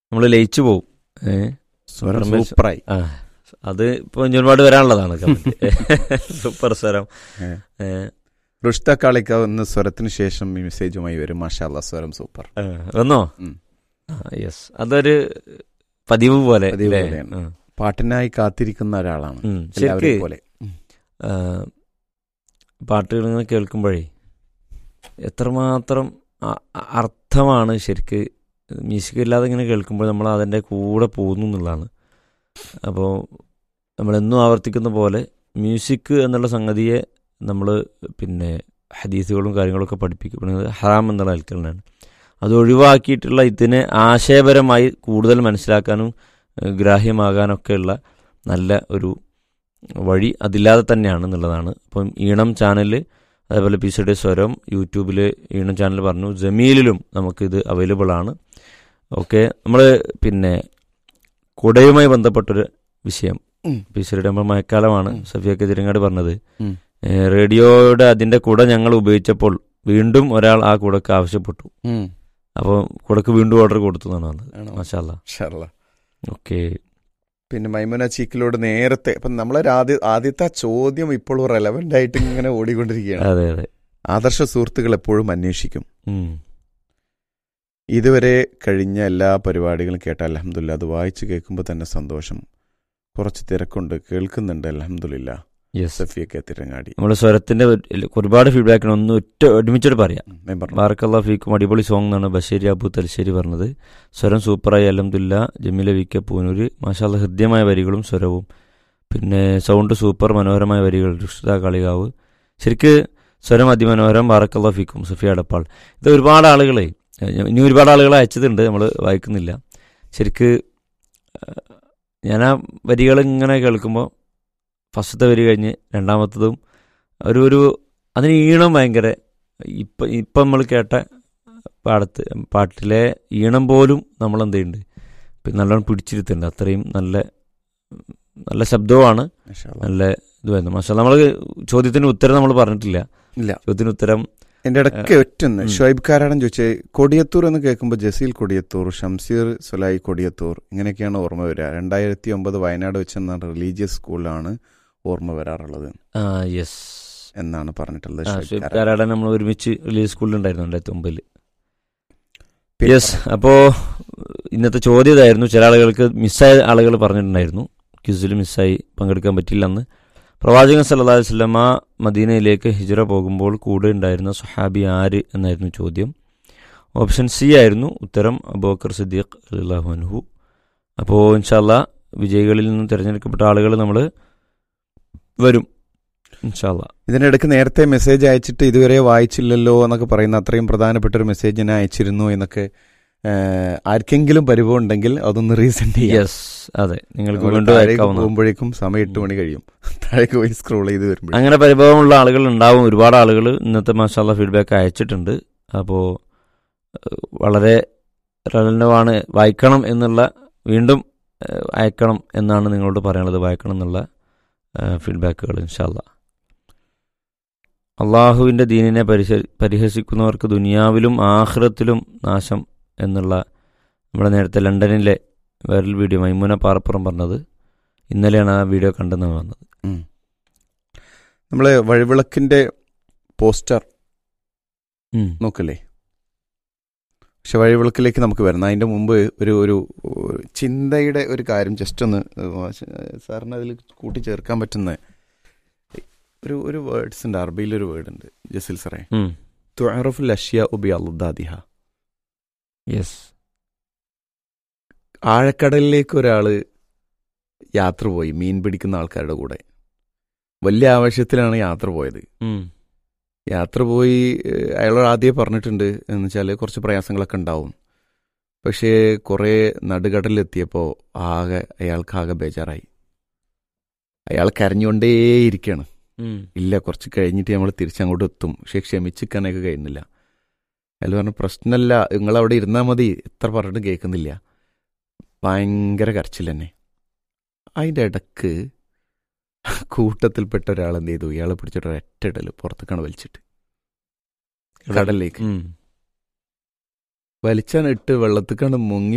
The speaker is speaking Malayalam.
നമ്മൾ ലയിച്ചു പോവും ഏ? സ്വരം രമേശ്. സൂപ്പറായി ആ അത് ഇപ്പൊ ഇനി ഒരുപാട് വരാനുള്ളതാണ് comment. സൂപ്പർ സ്വരം ഏ. ഏ, റുഷ്ത കാളിക്ക ഇന്ന് സ്വരത്തിന് ശേഷം ഈ മെസ്സേജുമായി വരും മാഷാല്ല സ്വരം സൂപ്പർ ആ, വന്നോ ഉം. യെസ് അതൊരു പതിവ് പോലെ പതിവ് അല്ലേ? പോലെയാണ്. ഉം. പാട്ടിനായി കാത്തിരിക്കുന്ന ഒരാളാണ് ഉം. എല്ലാവരെയും ശരിക്ക് പോലെ ഉം. ആ, പാട്ടുകൾ ഇങ്ങനെ കേൾക്കുമ്പോഴേ എത്രമാത്രം അ- അ- അർത്ഥമാണ് ശരിക്ക് മ്യൂസിക് ഇല്ലാതെ ഇങ്ങനെ കേൾക്കുമ്പോൾ നമ്മൾ അതിൻ്റെ കൂടെ പോകുന്നു എന്നുള്ളതാണ് അപ്പോൾ നമ്മളെന്നും ആവർത്തിക്കുന്ന പോലെ മ്യൂസിക് എന്നുള്ള സംഗതിയെ നമ്മൾ പിന്നെ ഹദീസുകളും കാര്യങ്ങളൊക്കെ പഠിപ്പിക്കുന്നത് ഹറാം എന്നുള്ള അൽക്കലിനാണ് അത് ഒഴിവാക്കിയിട്ടുള്ള ഇതിനെ ആശയപരമായി കൂടുതൽ മനസ്സിലാക്കാനും ഏഹ്, ഗ്രാഹ്യമാകാനൊക്കെയുള്ള നല്ല ഒരു വഴി അതില്ലാതെ തന്നെയാണ് എന്നുള്ളതാണ് അപ്പം ഈണം ചാനൽ അതേപോലെ പിസയുടെ സ്വരം യൂട്യൂബിൽ ഈണം ചാനൽ പറഞ്ഞു ജമീലിലും നമുക്കിത് അവൈലബിൾ ആണ് ഓക്കെ നമ്മൾ പിന്നെ കുടയുമായി ബന്ധപ്പെട്ടൊരു വിഷയം ഉം. പിസയുടെ നമ്മൾ മഴക്കാലമാണ് ഉം. സഫിയൊക്കെ തിരങ്ങാട് പറഞ്ഞത് ഉം. ഏ, റേഡിയോയുടെ അതിൻ്റെ കുട ഞങ്ങൾ ഉപയോഗിച്ചപ്പോൾ വീണ്ടും ഒരാൾ ആ കുടക്ക് ആവശ്യപ്പെട്ടു ഉം. അപ്പോൾ കുടക്ക് വീണ്ടും ഓർഡർ കൊടുത്തു എന്നാണ് വന്നത് ആണോ? മാഷാല്ല ഇൻഷാല്ലാ. ഓക്കെ പിന്നെ മൈമുന ചീക്കിലോട് നേരത്തെ അപ്പം നമ്മളൊരു ആദ്യ ആദ്യത്തെ ആ ചോദ്യം ഇപ്പോഴും റെലവെന്റ് ആയിട്ട് ഇങ്ങനെ ഓടിക്കൊണ്ടിരിക്കുകയാണ് അതെ അതെ ആദർശ സുഹൃത്തുക്കൾ എപ്പോഴും അന്വേഷിക്കും ഉം. ഇതുവരെ കഴിഞ്ഞ എല്ലാ പരിപാടികളും കേട്ട അലഹമില്ല അത് വായിച്ചു കേൾക്കുമ്പോൾ തന്നെ സന്തോഷം കുറച്ച് തിരക്കുണ്ട് കേൾക്കുന്നുണ്ട് അലഹമില്ല യെസ് സഫിയൊക്കെ തിരങ്ങാടി നമ്മൾ സ്വരത്തിന്റെ ഒരു- ഒരുപാട് ഫീഡ്ബാക്കിന് ഒന്ന് ഒറ്റ ഒരുമിച്ചിട്ട് പറയാം ഉം, ഞാൻ പറഞ്ഞു. ബാറക്കല്ലാ ഫീക്കും അടിപൊളി സോങ് എന്നാണ് ബഷീരി അബു തലശ്ശേരി പറഞ്ഞത് സ്വരം സൂപ്പറായി അലഹമുല്ല ജമീല വി കെ പൂനൂര് മാഷാല്ല ഹൃദ്യമായ വരികളും സ്വരവും പിന്നെ സൗണ്ട് സൂപ്പർ മനോഹരമായ വരികൾ രുഷിത കാളികാവ് ശരിക്ക് സ്വരം അതിമനോഹരം ബാറക്കല്ലാ ഫീക്കും സഫിയ അടപ്പാൾ ഇത് ഒരുപാട് ആളുകളെ ഏഹ്, ഇനി ഒരുപാട് ആളുകൾ അയച്ചതുണ്ട് നമ്മൾ വായിക്കുന്നില്ല ശരിക്ക് ഏഹ്, ഞാൻ ആ വരികൾ ഇങ്ങനെ കേൾക്കുമ്പോൾ ഫസ്റ്റത്തെ വരി കഴിഞ്ഞ് രണ്ടാമത്തതും ഒരു ഒരു അതിന് ഈണം ഭയങ്കര ഇപ്പം ഇപ്പം നമ്മൾ കേട്ട പാടത്ത് പാട്ടിലെ ഈണം പോലും നമ്മൾ എന്ത് ചെയ്യുന്നുണ്ട് ഇപ്പം നല്ലോണം പിടിച്ചിരുത്തുന്നുണ്ട് അത്രയും നല്ല നല്ല ശബ്ദവുമാണ് മാഷാ അല്ലാ. നല്ല ഇതുമായിരുന്നു മാഷാ നമ്മൾ ചോദ്യത്തിന് ഉത്തരം നമ്മൾ പറഞ്ഞിട്ടില്ല ഇല്ല ചോദ്യത്തിന് ഉത്തരം എന്റെ ഇടയ്ക്ക് ഒറ്റൊന്ന് ഉം. ഷുഹൈബ് കാരാടൻ ചോദിച്ചേ കൊടിയത്തൂർ എന്ന് കേൾക്കുമ്പോൾ ജസീൽ കൊടിയത്തൂർ ഷംസീർ സുലായി കൊടിയത്തൂർ ഇങ്ങനെയൊക്കെയാണ് ഓർമ്മ വരിക രണ്ടായിരത്തി ഒമ്പത് വയനാട് വെച്ചെന്ന റിലീജിയസ് സ്കൂളിലാണ് ഓർമ്മ വരാറുള്ളത് ആ യെസ് എന്നാണ് പറഞ്ഞിട്ടുള്ളത് ആ ഷുഹൈബ് കാരാടൻ. കാരാടൻ നമ്മൾ ഒരുമിച്ച് റിലീസ് സ്കൂളിലുണ്ടായിരുന്നു രണ്ടായിരത്തി ഒമ്പതിൽ പിന്നെ യെസ് അപ്പോൾ ഇന്നത്തെ ചോദ്യം ഇതായിരുന്നു ചില ആളുകൾക്ക് മിസ്സായ ആളുകൾ പറഞ്ഞിട്ടുണ്ടായിരുന്നു ക്യൂസിൽ മിസ്സായി പങ്കെടുക്കാൻ പറ്റില്ലെന്ന് പ്രവാചകൻ സല്ലല്ലാഹു അലൈഹി വസല്ലമ മദീനയിലേക്ക് ഹിജ്റ പോകുമ്പോൾ കൂടെ ഉണ്ടായിരുന്ന സുഹാബി ആര് എന്നായിരുന്നു ചോദ്യം ഓപ്ഷൻ സി ആയിരുന്നു ഉത്തരം അബൂബക്കർ സിദ്ദീഖ് അല്ലാഹു അൻഹു അപ്പോൾ ഇൻഷാല്ല വിജയികളിൽ നിന്ന് തിരഞ്ഞെടുക്കപ്പെട്ട ആളുകൾ നമ്മൾ വരും ഇൻഷാല്ല ഇതിനിടയ്ക്ക് നേരത്തെ മെസ്സേജ് അയച്ചിട്ട് ഇതുവരെ വായിച്ചില്ലല്ലോ എന്നൊക്കെ പറയുന്ന അത്രയും പ്രധാനപ്പെട്ട ഒരു മെസ്സേജ് ഞാൻ അയച്ചിരുന്നു എന്നൊക്കെ ഏഹ്, ആർക്കെങ്കിലും പരിഭവം ഉണ്ടെങ്കിൽ അതൊന്ന് റീസെൻഡ് ചെയ്യാം യെസ് അതെ നിങ്ങൾക്ക് നമ്മൾ വീണ്ടും താഴേക്ക് അയക്കാവുന്ന പോകുമ്പോഴേക്കും സമയം എട്ട് മണി കഴിയും താഴേക്ക് പോയി സ്ക്രോൾ ചെയ്ത് വരുമ്പോൾ അങ്ങനെ പരിഭവമുള്ള ആളുകൾ ഉണ്ടാവും ഒരുപാട് ആളുകൾ ഇന്നത്തെ മാഷാല്ല ഫീഡ്ബാക്ക് അയച്ചിട്ടുണ്ട് അപ്പോൾ വളരെ റെലവൻ്റാണ് വായിക്കണം എന്നുള്ള വീണ്ടും ഏഹ്, അയക്കണം എന്നാണ് നിങ്ങളോട് പറയാനുള്ളത് വായിക്കണം എന്നുള്ള ഫീഡ്ബാക്കുകൾ ഇൻഷാല്ല അള്ളാഹുവിൻ്റെ ദീനിനെ പരിഹ പരിഹസിക്കുന്നവർക്ക് ദുനിയാവിലും ആഹ്റത്തിലും നാശം എന്നുള്ള നമ്മുടെ നേരത്തെ ലണ്ടനിലെ വൈറൽ വീഡിയോ മൈമുന പാറപ്പുറം പറഞ്ഞത് ഇന്നലെയാണ് ആ വീഡിയോ കണ്ടെന്ന് വന്നത് നമ്മൾ വഴിവിളക്കിന്റെ പോസ്റ്റർ ഉം. നോക്കല്ലേ പക്ഷെ വഴിവിളക്കിലേക്ക് നമുക്ക് വരണം അതിന്റെ മുമ്പ് ഒരു ഒരു ഒരു ചിന്തയുടെ ഒരു കാര്യം ജസ്റ്റ് ഒന്ന് സാറിന് അതിൽ കൂട്ടിച്ചേർക്കാൻ പറ്റുന്ന ഒരു ഒരു വേർഡ്സ് ഉണ്ട് അറബിയിൽ ഒരു വേർഡ് ഉണ്ട് ജസീൽ സാറേ ഉം. തുഅറഫുൽ അഷ്യ ഉബി അൽദാദിഹ യെസ് ആഴക്കടലിലേക്ക് ഒരാൾ യാത്ര പോയി മീൻ പിടിക്കുന്ന ആൾക്കാരുടെ കൂടെ വലിയ ആവശ്യത്തിലാണ് യാത്ര പോയത് ഉം. യാത്ര പോയി ഏഹ്, അയാളോട് ആദ്യമേ പറഞ്ഞിട്ടുണ്ട് എന്ന് വെച്ചാൽ കുറച്ച് പ്രയാസങ്ങളൊക്കെ ഉണ്ടാവും പക്ഷേ കുറേ നടുകടലിലെത്തിയപ്പോൾ ആകെ അയാൾക്ക് ആകെ ബേജാറായി അയാൾ കരഞ്ഞുകൊണ്ടേയിരിക്കുകയാണ് ഉം. ഇല്ല കുറച്ച് കഴിഞ്ഞിട്ട് നമ്മൾ തിരിച്ചങ്ങോട്ട് എത്തും പക്ഷെ ക്ഷമിച്ചിക്കാനൊക്കെ കഴിയുന്നില്ല അയാൾ പറഞ്ഞു പ്രശ്നമല്ല നിങ്ങൾ അവിടെ ഇരുന്നാൽ മതി എത്ര പറഞ്ഞിട്ടും കേൾക്കുന്നില്ല ഭയങ്കര കരച്ചിൽ തന്നെ അതിൻ്റെ ഇടക്ക് കൂട്ടത്തിൽപ്പെട്ട ഒരാൾ എന്ത് ചെയ്തു ഇയാളെ പിടിച്ചിട്ട് ഒരൊറ്റ പുറത്തേക്കാണ് വലിച്ചിട്ട് കടലിലേക്ക് ഉം. വലിച്ചാണ് ഇട്ട് വെള്ളത്തിക്കാണ് മുങ്ങി